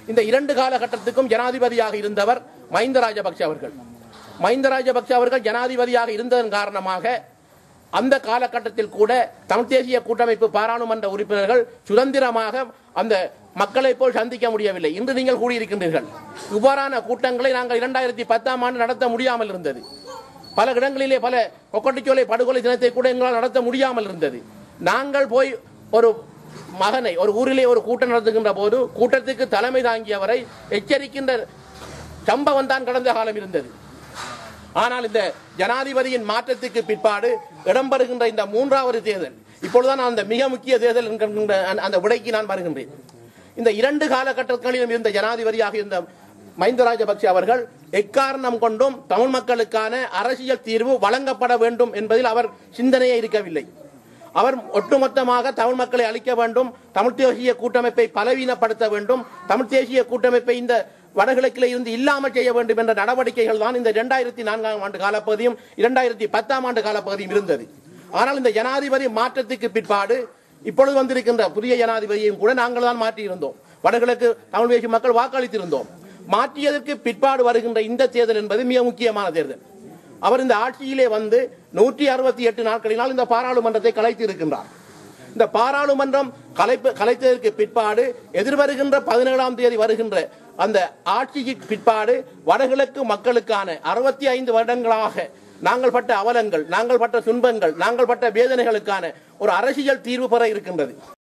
இந்த இரண்டு காலகட்டத்துக்கும் ஜனாதிபதியாக இருந்தவர் மஹிந்த ராஜபக்ஷ அவர்கள் மஹிந்த ராஜபக்ஷ அவர்கள் ஜனாதிபதியாக இருந்ததன் காரணமாக அந்த காலகட்டத்தில் கூட தமிழ் தேசிய கூட்டமைப்பு பாராளுமன்ற உறுப்பினர்கள் சுதந்திரமாக அந்த மக்களை போல் சந்திக்க முடியவில்லை இன்று நீங்கள் கூடியிருக்கின்றீர்கள் இவ்வாறான கூட்டங்களை நாங்கள் இரண்டாயிரத்தி பத்தாம் ஆண்டு நடத்த முடியாமல் இருந்தது பல இடங்களிலே பல கொக்கட்டிச்சோலை படுகொலை தினத்தை கூட எங்களால் நடத்த முடியாமல் இருந்தது நாங்கள் போய் ஒரு மகனை ஒரு ஊரிலே ஒரு கூட்டம் நடத்துகின்ற போது கூட்டத்துக்கு தலைமை தாங்கியவரை எச்சரிக்கின்ற சம்பவம் தான் கடந்த காலம் இருந்தது ஆனால் இந்த ஜனாதிபதியின் மாற்றத்துக்கு பிற்பாடு இடம்பெறுகின்ற இந்த மூன்றாவது தேர்தல் இப்பொழுதுதான் அந்த மிக முக்கிய தேர்தல் என்கின்ற அந்த- அந்த விடைக்கு நான் வருகின்றேன் இந்த இரண்டு காலகட்டங்களிலும் இருந்த ஜனாதிபதியாக இருந்த மஹிந்த ராஜபக்ஷ அவர்கள் எக்காரணம் கொண்டும் தமிழ் மக்களுக்கான அரசியல் தீர்வு வழங்கப்பட வேண்டும் என்பதில் அவர் சிந்தனையே இருக்கவில்லை அவர் ஒட்டுமொத்தமாக தமிழ் மக்களை அழிக்க வேண்டும் தமிழ் தேசிய கூட்டமைப்பை பலவீனப்படுத்த வேண்டும் தமிழ் தேசிய கூட்டமைப்பை இந்த வடகிழக்கில் இருந்து இல்லாமல் செய்ய வேண்டும் என்ற நடவடிக்கைகள் தான் இந்த இரண்டாயிரத்தி நான்காம் ஆண்டு காலப்பகுதியும் இரண்டாயிரத்தி பத்தாம் ஆண்டு காலப்பகுதியும் இருந்தது ஆனால் இந்த ஜனாதிபதி மாற்றத்துக்கு பிற்பாடு இப்பொழுது வந்திருக்கின்ற புதிய ஜனாதிபதியையும் கூட நாங்கள் தான் மாற்றியிருந்தோம் வடகிழக்கு தமிழ் தேசிய மக்கள் வாக்களித்திருந்தோம் மாற்றியதற்கு பிற்பாடு வருகின்ற இந்த தேர்தல் என்பது மிக முக்கியமான தேர்தல் அவர் இந்த ஆட்சியிலே வந்து நூற்றி அறுபத்தி எட்டு நாட்களினால் இந்த பாராளுமன்றத்தை கலைத்து இருக்கின்றார் இந்த பாராளுமன்றம் கலைப்பு கலைத்ததற்கு பிற்பாடு எதிர்வருகின்ற பதினேழாம் தேதி வருகின்ற அந்த ஆட்சிக்கு பிற்பாடு வடகிழக்கு மக்களுக்கான அறுபத்தி ஐந்து வருடங்களாக நாங்கள் பட்ட அவலங்கள் நாங்கள் பட்ட துன்பங்கள் நாங்கள் பட்ட வேதனைகளுக்கான ஒரு அரசியல் தீர்வு பெற இருக்கின்றது